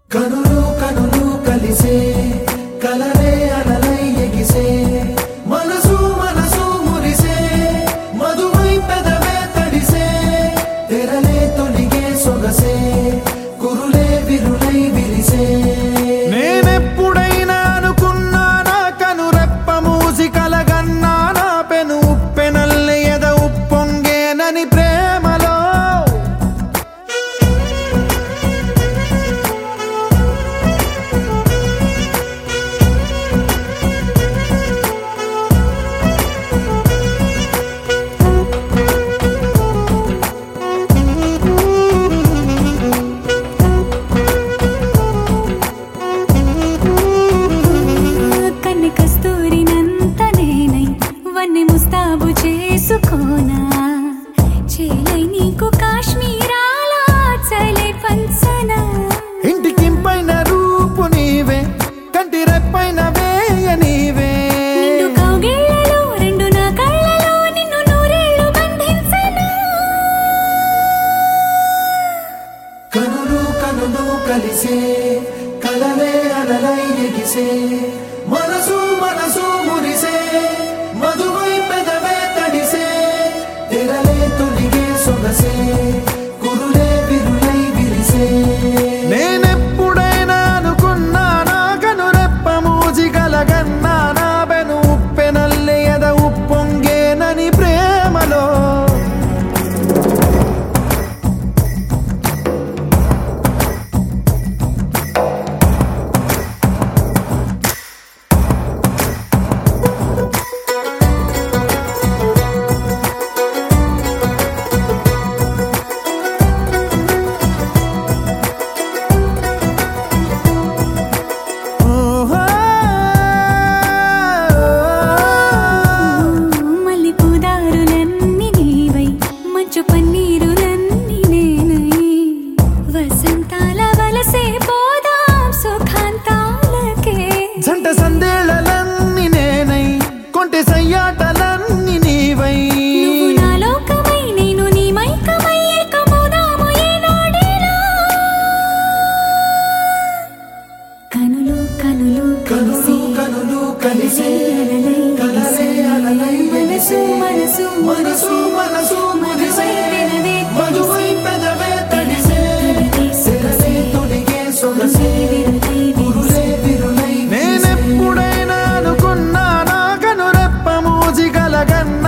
కనులు కనులు కలిసే కలలే అలలై ఎగిసే మనసు మనసు మురిసే మధువై పెదవే తడిసే తెరలే తొలిగే సొగసే కురులే విరులై విరిసే నేనెప్పుడైనా అనుకున్నానా కనురెప్ప మూసి కలగన్నానా పెను ఉప్పెనల్లి ఎద ఉప్పొంగేనని ప్రేమలో కన్ని కస్తూరినంత నేనై వన్నె ముస్తాబు చేసుకోనా చేలై నీకు కాశ్మీరాల చలే పంచనా ఇంటికింపైన రూపు నీవే కంటి రెప్పైన వేయ నీవే నిండు కౌగిళ్ళలో రెండు నా కళ్ళలో నిన్ను నూరేళ్లు బంధించనా కనులు కనులు కలిసే కలలే అలలై ఎగిసే మనసు మనసు మురిసే మధువై పెదవే తడిసే తెరలే తొలిగే సొగసే కురులే విరులై విరిసే నేనెప్పుడైనా అనుకున్నానా కనురెప్ప మూసి కలగన్నానా బెను ఉప్పెనల్లి ఎద ఉప్పొంగేనని ప్రేమలో మల్లి పూదారులన్నీ నీవై మంచు పన్నీరులన్నీ నేనై వసంతాల వలసే పోదాం సుఖాంతాలకే జంట సందేళలన్నీ నేనై కొంటె సయ్యాటలన్నీ నీవై నువ్వు నా లోకమై నేను నీ మైకమై ఏకమౌదాము ఏనాడైనా కనులు కనులు కలిసి కనులు కలిసే కలసే అలలై ఎగిసే మనసు మనసు మనసు మురిసే మధువై పెదవే తడిసే సెరసే తొడిగే సొగసే కురులే విరులై నేనెప్పుడైనా అనుకున్నానా కనురెప్ప మూసి కలగన్నా